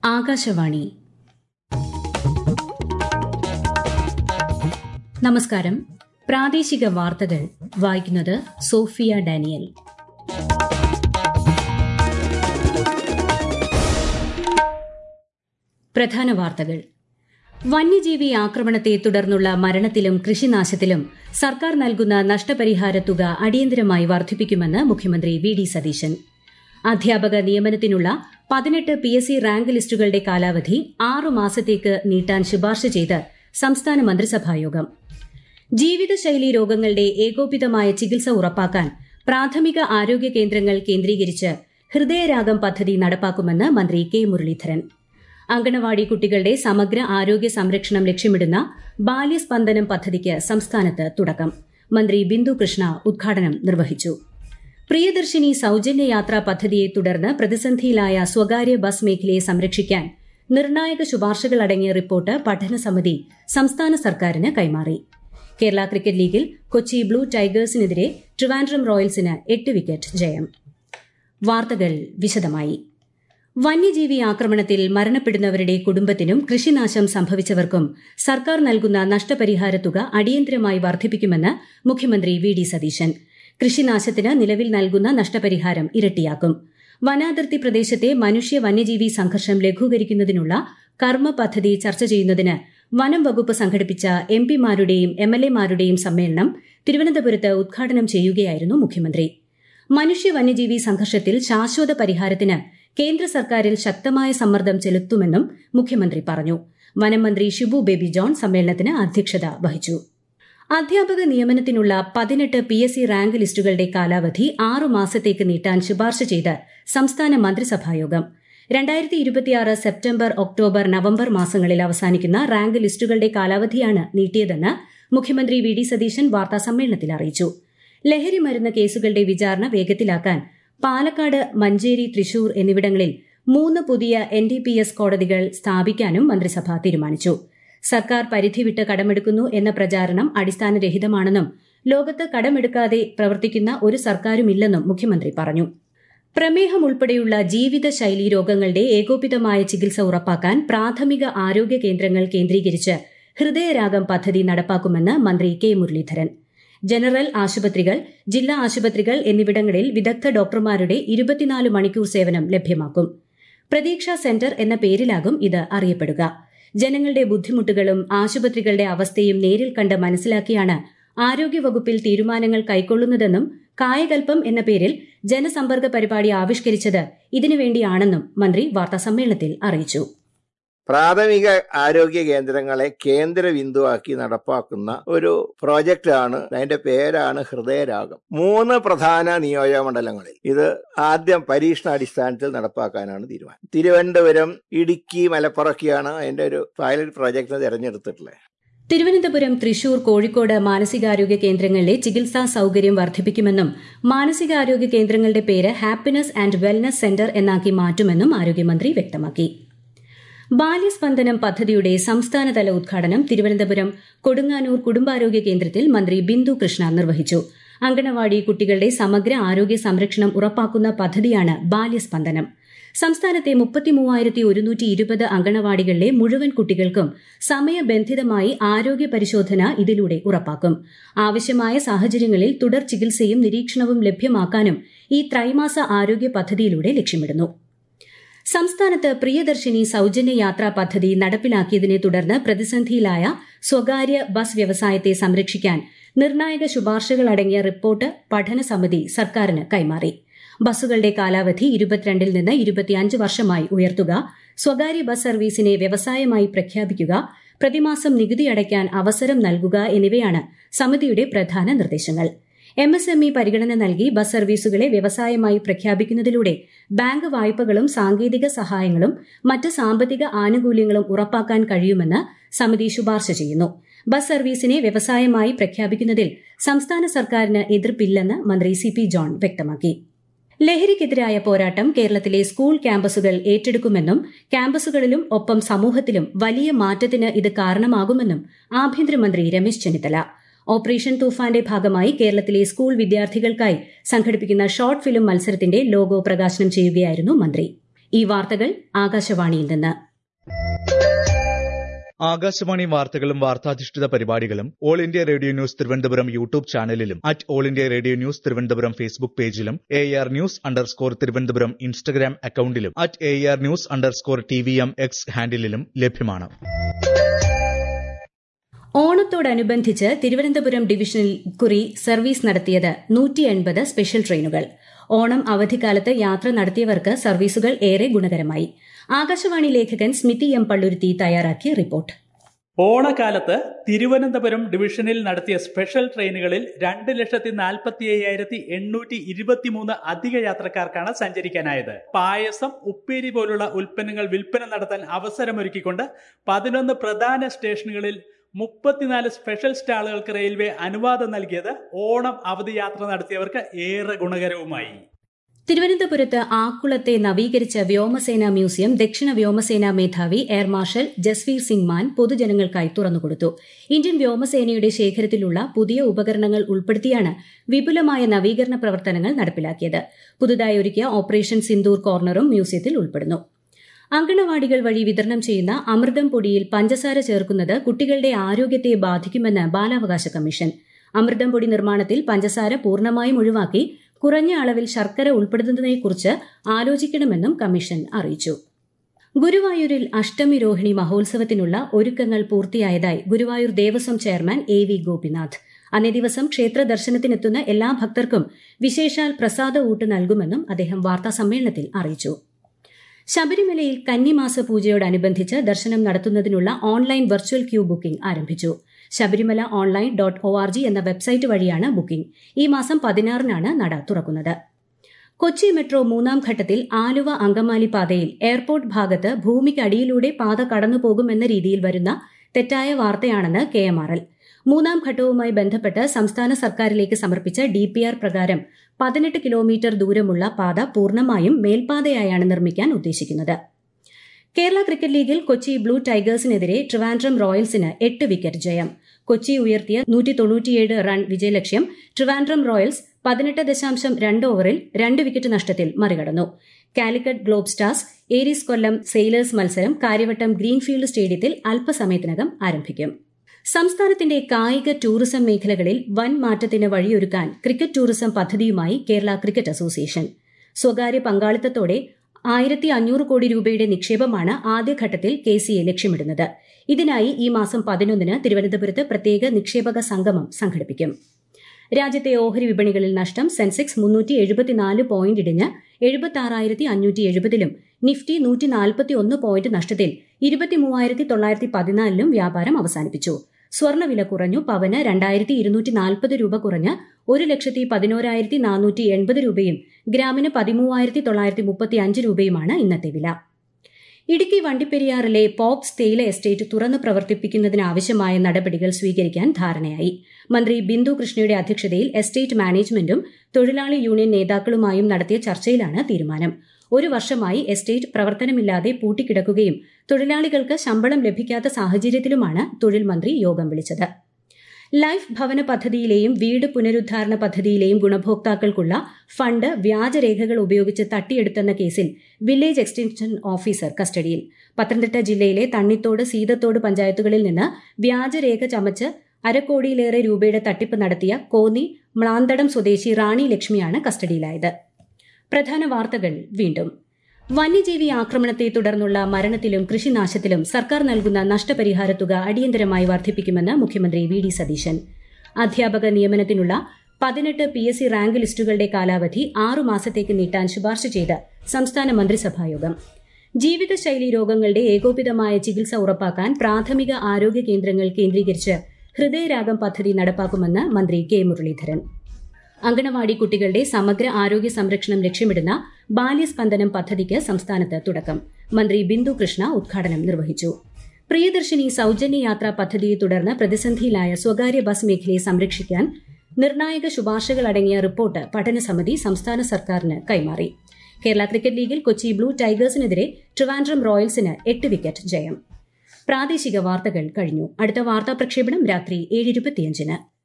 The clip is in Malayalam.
ആകാശവാണി നമസ്കാരം പ്രാദേശിക വാർത്തകൾ വായിക്കുന്നത് സോഫിയ ഡാനിയൽ പ്രധാന വാർത്തകൾ വന്യജീവി ആക്രമണത്തെ തുടർന്നുള്ള മരണത്തിലും കൃഷിനാശത്തിലും സർക്കാർ നൽകുന്ന നഷ്ടപരിഹാര തുക അടിയന്തരമായി വർദ്ധിപ്പിക്കുമെന്ന് മുഖ്യമന്ത്രി വി ഡി സതീശൻ അധ്യാപക നിയമനത്തിനുള്ള പതിനെട്ട് പി എസ് സി റാങ്ക് ലിസ്റ്റുകളുടെ കാലാവധി ആറു മാസത്തേക്ക് നീട്ടാൻ ശുപാർശ ചെയ്ത് സംസ്ഥാന മന്ത്രിസഭായോഗം ജീവിതശൈലി രോഗങ്ങളുടെ ഏകോപിതമായ ചികിത്സ ഉറപ്പാക്കാൻ പ്രാഥമിക ആരോഗ്യ കേന്ദ്രങ്ങൾ കേന്ദ്രീകരിച്ച് ഹൃദയരാഗം പദ്ധതി നടപ്പാക്കുമെന്ന് മന്ത്രി കെ മുരളീധരൻ അങ്കണവാടി കുട്ടികളുടെ സമഗ്ര ആരോഗ്യ സംരക്ഷണം ലക്ഷ്യമിടുന്ന ബാല്യസ്പന്ദനം പദ്ധതിക്ക് സംസ്ഥാനത്ത് തുടക്കം മന്ത്രി ബിന്ദു കൃഷ്ണ ഉദ്ഘാടനം നിർവഹിച്ചു പ്രിയദർശിനി സൌജന്യ യാത്രാ പദ്ധതിയെ തുടർന്ന് പ്രതിസന്ധിയിലായ സ്വകാര്യ ബസ് മേഖലയെ സംരക്ഷിക്കാൻ നിർണായക ശുപാർശകൾ അടങ്ങിയ റിപ്പോർട്ട് പഠനസമിതി സംസ്ഥാന സർക്കാരിന് കൈമാറി കേരള ക്രിക്കറ്റ് ലീഗിൽ കൊച്ചി ബ്ലൂ ടൈഗേഴ്സിനെതിരെ ട്രിവാൻഡ്രം റോയൽസിന് എട്ട് വിക്കറ്റ് ജയം വാർത്തകൾ വിശദമായി വന്യജീവി ആക്രമണത്തിൽ മരണപ്പെടുന്നവരുടെ കുടുംബത്തിനും കൃഷിനാശം സംഭവിച്ചവർക്കും സർക്കാർ നൽകുന്ന നഷ്ടപരിഹാര തുക അടിയന്തരമായി വർദ്ധിപ്പിക്കുമെന്ന് മുഖ്യമന്ത്രി വി ഡി സതീശൻ കൃഷിനാശത്തിന് നിലവിൽ നൽകുന്ന നഷ്ടപരിഹാരം ഇരട്ടിയാക്കും വനാതിർത്തി പ്രദേശത്തെ മനുഷ്യ വന്യജീവി സംഘർഷം ലഘൂകരിക്കുന്നതിനുള്ള കർമ്മ പദ്ധതി ചർച്ച ചെയ്യുന്നതിന് വനം വകുപ്പ് സംഘടിപ്പിച്ച എം പിമാരുടെയും എം എൽ എമാരുടെയും സമ്മേളനം തിരുവനന്തപുരത്ത് ഉദ്ഘാടനം ചെയ്യുകയായിരുന്നു മുഖ്യമന്ത്രി മനുഷ്യ വന്യജീവി സംഘർഷത്തിൽ ശാശ്വത പരിഹാരത്തിന് കേന്ദ്ര സർക്കാരിൽ ശക്തമായ സമ്മർദ്ദം ചെലുത്തുമെന്നും മുഖ്യമന്ത്രി പറഞ്ഞു വനം മന്ത്രി ഷിബു ബേബി ജോൺ സമ്മേളനത്തിന് അധ്യക്ഷത വഹിച്ചു അധ്യാപക നിയമനത്തിനുള്ള പതിനെട്ട് പി എസ് സി റാങ്ക് ലിസ്റ്റുകളുടെ കാലാവധി ആറു മാസത്തേക്ക് നീട്ടാൻ ശുപാർശ ചെയ്ത് സംസ്ഥാന മന്ത്രിസഭായോഗം രണ്ടായിരത്തി ഇരുപത്തിയാറ് സെപ്റ്റംബർ ഒക്ടോബർ നവംബർ മാസങ്ങളിൽ അവസാനിക്കുന്ന റാങ്ക് ലിസ്റ്റുകളുടെ കാലാവധിയാണ് നീട്ടിയതെന്ന് മുഖ്യമന്ത്രി വി ഡി സതീശൻ വാർത്താസമ്മേളനത്തിൽ അറിയിച്ചു ലഹരി മരുന്ന് കേസുകളുടെ വിചാരണ വേഗത്തിലാക്കാൻ പാലക്കാട് മഞ്ചേരി തൃശൂർ എന്നിവിടങ്ങളിൽ മൂന്ന് പുതിയ എൻ ഡി പി എസ് കോടതികൾ സ്ഥാപിക്കാനും മന്ത്രിസഭ തീരുമാനിച്ചു സർക്കാർ പരിധി വിട്ട് കടമെടുക്കുന്നു എന്ന പ്രചാരണം അടിസ്ഥാനരഹിതമാണെന്നും ലോകത്ത് കടമെടുക്കാതെ പ്രവർത്തിക്കുന്ന ഒരു സർക്കാരുമില്ലെന്നും മുഖ്യമന്ത്രി പറഞ്ഞു പ്രമേഹം ഉൾപ്പെടെയുള്ള ജീവിതശൈലീ രോഗങ്ങളുടെ ഏകോപിതമായ ചികിത്സ ഉറപ്പാക്കാൻ പ്രാഥമിക ആരോഗ്യ കേന്ദ്രങ്ങൾ കേന്ദ്രീകരിച്ച് ഹൃദയരാഗം പദ്ധതി നടപ്പാക്കുമെന്ന് മന്ത്രി കെ മുരളീധരൻ ജനറൽ ആശുപത്രികൾ ജില്ലാ ആശുപത്രികൾ എന്നിവിടങ്ങളിൽ വിദഗ്ധ ഡോക്ടർമാരുടെ ഇരുപത്തിനാല് മണിക്കൂർ സേവനം ലഭ്യമാക്കും പ്രതീക്ഷാ സെന്റർ എന്ന പേരിലാകും ഇത് അറിയപ്പെടുക ജനങ്ങളുടെ ബുദ്ധിമുട്ടുകളും ആശുപത്രികളുടെ അവസ്ഥയും നേരിൽ കണ്ട് മനസ്സിലാക്കിയാണ് ആരോഗ്യവകുപ്പിൽ തീരുമാനങ്ങൾ കൈക്കൊള്ളുന്നതെന്നും കായകൽപ്പം എന്ന പേരിൽ ജനസമ്പർക്ക പരിപാടി ആവിഷ്കരിച്ചത് ഇതിനുവേണ്ടിയാണെന്നും മന്ത്രി വാർത്താസമ്മേളനത്തിൽ അറിയിച്ചു പ്രാഥമിക ആരോഗ്യ കേന്ദ്രങ്ങളെ കേന്ദ്ര ബിന്ദുവാക്കി നടപ്പാക്കുന്ന ഒരു പ്രോജക്റ്റാണ് അതിന്റെ പേരാണ് ഹൃദയരാഗം മൂന്ന് പ്രധാന നിയോജകമണ്ഡലങ്ങളിൽ ഇത് ആദ്യം പരീക്ഷണാടിസ്ഥാനത്തിൽ നടപ്പാക്കാനാണ് തീരുമാനം തിരുവനന്തപുരം ഇടുക്കി മലപ്പുറമൊക്കെയാണ് അതിന്റെ ഒരു പൈലറ്റ് പ്രോജക്റ്റ് തിരഞ്ഞെടുത്തിട്ടുള്ളത് തിരുവനന്തപുരം തൃശൂർ കോഴിക്കോട് മാനസികാരോഗ്യ കേന്ദ്രങ്ങളിലെ ചികിത്സാ സൌകര്യം വർദ്ധിപ്പിക്കുമെന്നും മാനസികാരോഗ്യ കേന്ദ്രങ്ങളുടെ പേര് ഹാപ്പിനെസ് ആൻഡ് വെൽനസ് സെന്റർ എന്നാക്കി മാറ്റുമെന്നും ആരോഗ്യമന്ത്രി വ്യക്തമാക്കി ബാല്യസ്പന്ദനം പദ്ധതിയുടെ സംസ്ഥാനതല ഉദ്ഘാടനം തിരുവനന്തപുരം കൊടുങ്ങാനൂർ കുടുംബാരോഗ്യ കേന്ദ്രത്തിൽ മന്ത്രി ബിന്ദു കൃഷ്ണ നിർവഹിച്ചു അങ്കണവാടി കുട്ടികളുടെ സമഗ്ര ആരോഗ്യ സംരക്ഷണം ഉറപ്പാക്കുന്ന പദ്ധതിയാണ് ബാല്യസ്പന്ദനം സംസ്ഥാനത്തെ മുപ്പത്തിമൂവായിരത്തി ഒരുന്നൂറ്റി ഇരുപത് അങ്കണവാടികളിലെ മുഴുവൻ കുട്ടികൾക്കും സമയബന്ധിതമായി ആരോഗ്യ പരിശോധന ഇതിലൂടെ ഉറപ്പാക്കും ആവശ്യമായ സാഹചര്യങ്ങളിൽ തുടർ ചികിത്സയും നിരീക്ഷണവും ലഭ്യമാക്കാനും ഈ ത്രൈമാസ ആരോഗ്യ പദ്ധതിയിലൂടെ ലക്ഷ്യമിടുന്നു സംസ്ഥാനത്ത് പ്രിയദർശിനി സൌജന്യ യാത്രാ പദ്ധതി നടപ്പിലാക്കിയതിനെ തുടർന്ന് പ്രതിസന്ധിയിലായ സ്വകാര്യ ബസ് വ്യവസായത്തെ സംരക്ഷിക്കാൻ നിർണായക ശുപാർശകൾ അടങ്ങിയ റിപ്പോർട്ട് പഠനസമിതി സർക്കാരിന് കൈമാറി ബസ്സുകളുടെ കാലാവധി ഇരുപത്തിരണ്ടിൽ നിന്ന് ഇരുപത്തിയഞ്ച് വർഷമായി ഉയർത്തുക സ്വകാര്യ ബസ് സർവീസിനെ വ്യവസായമായി പ്രഖ്യാപിക്കുക പ്രതിമാസം നികുതി അടയ്ക്കാൻ അവസരം നൽകുക എന്നിവയാണ് സമിതിയുടെ പ്രധാന നിർദ്ദേശങ്ങൾ എം എസ് എം ഇ പരിഗണന നൽകി ബസ് സർവീസുകളെ വ്യവസായമായി പ്രഖ്യാപിക്കുന്നതിലൂടെ ബാങ്ക് വായ്പകളും സാങ്കേതിക സഹായങ്ങളും മറ്റ് സാമ്പത്തിക ആനുകൂല്യങ്ങളും ഉറപ്പാക്കാൻ കഴിയുമെന്ന് സമിതി ശുപാർശ ചെയ്യുന്നു ബസ് സർവീസിനെ വ്യവസായമായി പ്രഖ്യാപിക്കുന്നതിൽ സംസ്ഥാന സർക്കാരിന് എതിർപ്പില്ലെന്ന് മന്ത്രി സി പി ജോൺ വ്യക്തമാക്കി ലഹരിക്കെതിരായ പോരാട്ടം കേരളത്തിലെ സ്കൂൾ ക്യാമ്പസുകൾ ഏറ്റെടുക്കുമെന്നും ക്യാമ്പസുകളിലും ഒപ്പം സമൂഹത്തിലും വലിയ മാറ്റത്തിന് ഇത് കാരണമാകുമെന്നും ആഭ്യന്തരമന്ത്രി രമേശ് ചെന്നിത്തല ഓപ്പറേഷൻ തൂഫാന്റെ ഭാഗമായി കേരളത്തിലെ സ്കൂൾ വിദ്യാർത്ഥികൾക്കായി സംഘടിപ്പിക്കുന്ന ഷോർട്ട് ഫിലിം മത്സരത്തിന്റെ ലോഗോ പ്രകാശനം ചെയ്യുകയായിരുന്നു മന്ത്രി ഈ വാർത്തകൾ ആകാശവാണിയിൽ നിന്ന് ആകാശവാണി വാർത്തകളും വാർത്താധിഷ്ഠിത പരിപാടികളും all India radio news Thiruvananthapuram YouTube ചാനലിലും at all India radio news Thiruvananthapuram Facebook പേജിലും A R news underscore Thiruvananthapuram Instagram അക്കൌണ്ടിലും at A R news underscore T V M X ഹാൻഡിലും ലഭ്യമാണ് ഓണത്തോടനുബന്ധിച്ച് തിരുവനന്തപുരം ഡിവിഷനിൽ കുറി സർവീസ് നടത്തിയത് നൂറ്റി എൺപത് സ്പെഷ്യൽ ട്രെയിനുകൾ ഓണം അവധിക്കാലത്ത് യാത്ര നടത്തിയവർക്ക് സർവീസുകൾ ഏറെ ഗുണകരമായി ആകാശവാണി ലേഖകൻ സ്മിതി എം പള്ളുരുത്തി തയ്യാറാക്കിയ റിപ്പോർട്ട് ഓണക്കാലത്ത് തിരുവനന്തപുരം ഡിവിഷനിൽ നടത്തിയ സ്പെഷ്യൽ ട്രെയിനുകളിൽ രണ്ട് ലക്ഷത്തി നാൽപ്പത്തി അയ്യായിരത്തി എണ്ണൂറ്റി ഇരുപത്തിമൂന്ന് അധിക യാത്രക്കാർക്കാണ് സഞ്ചരിക്കാനായത് പായസം ഉപ്പേരി പോലുള്ള ഉൽപ്പന്നങ്ങൾ വിൽപ്പന നടത്താൻ അവസരമൊരുക്കിക്കൊണ്ട് പതിനൊന്ന് പ്രധാന സ്റ്റേഷനുകളിൽ മുപ്പത്തിനാല് സ്പെഷ്യൽ സ്റ്റാളുകൾക്ക് റെയിൽവേ അനുവാദം നൽകിയത് ഓണം അവധി യാത്ര നടത്തിയവർക്ക് ഏറെ ഗുണകരവുമായി തിരുവനന്തപുരത്ത് ആക്കുളത്തെ നവീകരിച്ച വ്യോമസേന മ്യൂസിയം ദക്ഷിണ വ്യോമസേനാ മേധാവി എയർ മാർഷൽ ജസ്വീർ സിംഗ് മാൻ പൊതുജനങ്ങൾക്കായി തുറന്നുകൊടുത്തു ഇന്ത്യൻ വ്യോമസേനയുടെ ശേഖരത്തിലുള്ള പുതിയ ഉപകരണങ്ങൾ ഉൾപ്പെടുത്തിയാണ് വിപുലമായ നവീകരണ പ്രവർത്തനങ്ങൾ നടപ്പിലാക്കിയത് പുതുതായി ഒരുക്കിയ ഓപ്പറേഷൻ സിന്ദൂർ കോർണറും മ്യൂസിയത്തിൽ ഉൾപ്പെടുന്നു അങ്കണവാടികൾ വഴി വിതരണം ചെയ്യുന്ന അമൃതം പൊടിയിൽ പഞ്ചസാര ചേർക്കുന്നത് കുട്ടികളുടെ ആരോഗ്യത്തെ ബാധിക്കുമെന്ന് ബാലാവകാശ കമ്മീഷൻ അമൃതം പൊടി നിർമ്മാണത്തിൽ പഞ്ചസാര പൂർണ്ണമായും ഒഴിവാക്കി കുറഞ്ഞ അളവിൽ ശർക്കര ഉൾപ്പെടുത്തുന്നതിനെക്കുറിച്ച് ആലോചിക്കണമെന്നും കമ്മീഷൻ അറിയിച്ചു ഗുരുവായൂരിൽ അഷ്ടമി രോഹിണി മഹോത്സവത്തിനുള്ള ഒരുക്കങ്ങൾ പൂർത്തിയായതായി Guruvayur Devaswom chairman A V Gopinath അന്നേ ദിവസം ക്ഷേത്ര ദർശനത്തിനെത്തുന്ന എല്ലാ ഭക്തർക്കും വിശേഷാൽ പ്രസാദ ഊട്ട് നൽകുമെന്നും അദ്ദേഹം വാർത്താസമ്മേളനത്തിൽ അറിയിച്ചു ശബരിമലയിൽ കന്നിമാസ പൂജയോടനുബന്ധിച്ച് ദർശനം നടത്തുന്നതിനുള്ള ഓൺലൈൻ വെർച്വൽ ക്യൂ ബുക്കിംഗ് ആരംഭിച്ചു Sabarimala online dot O R G എന്ന വെബ്സൈറ്റ് വഴിയാണ് ബുക്കിംഗ് ഈ മാസം പതിനാറിനാണ് നട തുറക്കുന്നത് കൊച്ചി മെട്രോ മൂന്നാം ഘട്ടത്തിൽ ആലുവ അങ്കമാലി പാതയിൽ എയർപോർട്ട് ഭാഗത്ത് ഭൂമിക്കടിയിലൂടെ പാത കടന്നുപോകുമെന്ന രീതിയിൽ വരുന്ന തെറ്റായ വാർത്തയാണെന്ന് കെ എം ആർ എൽ മൂന്നാം ഘട്ടവുമായി ബന്ധപ്പെട്ട് സംസ്ഥാന സർക്കാരിലേക്ക് സമർപ്പിച്ച ഡിപിആർ പ്രകാരം പതിനെട്ട് കിലോമീറ്റർ ദൂരമുള്ള പാത പൂർണ്ണമായും മേൽപ്പാതയായാണ് നിർമ്മിക്കാൻ ഉദ്ദേശിക്കുന്നത് കേരള ക്രിക്കറ്റ് ലീഗിൽ കൊച്ചി ബ്ലൂ ടൈഗേഴ്സിനെതിരെ ട്രിവാൻഡ്രം റോയൽസിന് എട്ട് വിക്കറ്റ് ജയം കൊച്ചി ഉയർത്തിയ നൂറ്റി തൊണ്ണൂറ്റിയേഴ് റൺ വിജയലക്ഷ്യം ട്രിവാൻഡ്രം റോയൽസ് പതിനെട്ട് ദശാംശം രണ്ട് ഓവറിൽ രണ്ട് വിക്കറ്റ് നഷ്ടത്തിൽ മറികടന്നു Calicut globe stars Aries Kollam sailors മത്സരം കാര്യവട്ടം ഗ്രീൻഫീൽഡ് സ്റ്റേഡിയത്തിൽ അല്പസമയത്തിനകം ആരംഭിക്കും സംസ്ഥാനത്തിന്റെ കായിക ടൂറിസം മേഖലകളിൽ വൻ മാറ്റത്തിന് വഴിയൊരുക്കാൻ ക്രിക്കറ്റ് ടൂറിസം പദ്ധതിയുമായി കേരള ക്രിക്കറ്റ് അസോസിയേഷൻ സ്വകാര്യ പങ്കാളിത്തത്തോടെ ആയിരത്തി അഞ്ഞൂറ് കോടി രൂപയുടെ നിക്ഷേപമാണ് ആദ്യഘട്ടത്തിൽ കെ സി എ ലക്ഷ്യമിടുന്നത് ഇതിനായി ഈ മാസം പതിനൊന്നിന് തിരുവനന്തപുരത്ത് പ്രത്യേക നിക്ഷേപക സംഗമം സംഘടിപ്പിക്കും രാജ്യത്തെ ഓഹരി വിപണികളിൽ നഷ്ടം സെൻസെക്സ് മുന്നൂറ്റി എഴുപത്തിനാല് പോയിന്റ് ഇടിഞ്ഞ് എഴുപത്തി ആറായിരത്തി അഞ്ഞൂറ്റി എഴുപതിലും നിഫ്റ്റി നൂറ്റി നാൽപ്പത്തി ഒന്ന് പോയിന്റ് നഷ്ടത്തിൽ ഇരുപത്തിമൂവായിരത്തി തൊള്ളായിരത്തി പതിനാലിലും വ്യാപാരം അവസാനിപ്പിച്ചു സ്വർണ്ണവില കുറഞ്ഞു പവന് രണ്ടായിരത്തി ഇരുന്നൂറ്റി നാൽപ്പത് രൂപ കുറഞ്ഞ് ഒരു ലക്ഷത്തി പതിനോരായിരത്തി നാനൂറ്റി എൺപത് രൂപയും ഗ്രാമിന് പതിമൂവായിരത്തി തൊള്ളായിരത്തി മുപ്പത്തി അഞ്ച് രൂപയുമാണ് ഇന്നത്തെ വില ഇടുക്കി വണ്ടിപ്പെരിയാറിലെ പോപ്സ് തേയില എസ്റ്റേറ്റ് തുറന്നു പ്രവർത്തിപ്പിക്കുന്നതിനാവശ്യമായ നടപടികൾ സ്വീകരിക്കാൻ ധാരണയായി മന്ത്രി ബിന്ദു കൃഷ്ണയുടെ അധ്യക്ഷതയിൽ എസ്റ്റേറ്റ് മാനേജ്മെന്റും തൊഴിലാളി യൂണിയൻ നേതാക്കളുമായും നടത്തിയ ചർച്ചയിലാണ് തീരുമാനം ഒരു വർഷമായി എസ്റ്റേറ്റ് പ്രവർത്തനമില്ലാതെ പൂട്ടിക്കിടക്കുകയും തൊഴിലാളികൾക്ക് ശമ്പളം ലഭിക്കാത്ത സാഹചര്യത്തിലുമാണ് തൊഴിൽ മന്ത്രി യോഗം വിളിച്ചത് ലൈഫ് ഭവന പദ്ധതിയിലെയും വീട് പുനരുദ്ധാരണ പദ്ധതിയിലെയും ഗുണഭോക്താക്കൾക്കുള്ള ഫണ്ട് വ്യാജരേഖകൾ ഉപയോഗിച്ച് തട്ടിയെടുത്തെന്ന കേസിൽ വില്ലേജ് എക്സ്റ്റൻഷൻ ഓഫീസർ കസ്റ്റഡിയിൽ പത്തനംതിട്ട ജില്ലയിലെ തണ്ണിത്തോട് സീതത്തോട് പഞ്ചായത്തുകളിൽ നിന്ന് വ്യാജരേഖ ചമച്ച് അരക്കോടിയിലേറെ രൂപയുടെ തട്ടിപ്പ് നടത്തിയ കോന്നി മ്ലാന്തടം സ്വദേശി റാണി ലക്ഷ്മിയാണ് കസ്റ്റഡിയിലായത് പ്രധാന വാർത്തകൾ വീണ്ടും വന്യജീവി ആക്രമണത്തെ തുടർന്നുള്ള മരണത്തിലും കൃഷിനാശത്തിലും സർക്കാർ നൽകുന്ന നഷ്ടപരിഹാര തുക അടിയന്തരമായി വർദ്ധിപ്പിക്കുമെന്ന് മുഖ്യമന്ത്രി വി ഡി സതീശൻ അധ്യാപക നിയമനത്തിനുള്ള പതിനെട്ട് പി എസ് സി റാങ്ക് ലിസ്റ്റുകളുടെ കാലാവധി ആറു മാസത്തേക്ക് നീട്ടാൻ ശുപാർശ ചെയ്ത് സംസ്ഥാന മന്ത്രിസഭായോഗം ജീവിതശൈലി രോഗങ്ങളുടെ ഏകോപിതമായ ചികിത്സ ഉറപ്പാക്കാൻ പ്രാഥമിക ആരോഗ്യ കേന്ദ്രങ്ങൾ കേന്ദ്രീകരിച്ച് ഹൃദയരാഗം പദ്ധതി നടപ്പാക്കുമെന്ന് മന്ത്രി കെ മുരളീധരൻ അങ്കണവാടി കുട്ടികളുടെ സമഗ്ര ആരോഗ്യ സംരക്ഷണം ലക്ഷ്യമിടുന്ന ബാല്യസ്പന്ദനം പദ്ധതിക്ക് സംസ്ഥാനത്ത് തുടക്കം മന്ത്രി ബിന്ദു കൃഷ്ണ ഉദ്ഘാടനം നിർവഹിച്ചു പ്രിയദർശിനി സൌജന്യ യാത്രാ പദ്ധതിയെ തുടർന്ന് പ്രതിസന്ധിയിലായ സ്വകാര്യ ബസ് മേഖലയെ സംരക്ഷിക്കാൻ നിർണായക ശുപാർശകളടങ്ങിയ റിപ്പോർട്ട് പഠനസമിതി സംസ്ഥാന സർക്കാരിന് കൈമാറി കേരള ക്രിക്കറ്റ് ലീഗിൽ കൊച്ചി ബ്ലൂ ടൈഗേഴ്സിനെതിരെ ട്രിവാൻഡ്രം റോയൽസിന് എട്ട് വിക്കറ്റ് ജയം പ്രാദേശിക വാർത്തകൾ കഴിഞ്ഞു അടുത്ത വാർത്താ പ്രക്ഷേപണം രാത്രി ഏഴ് ഇരുപത്തിയഞ്ചിന്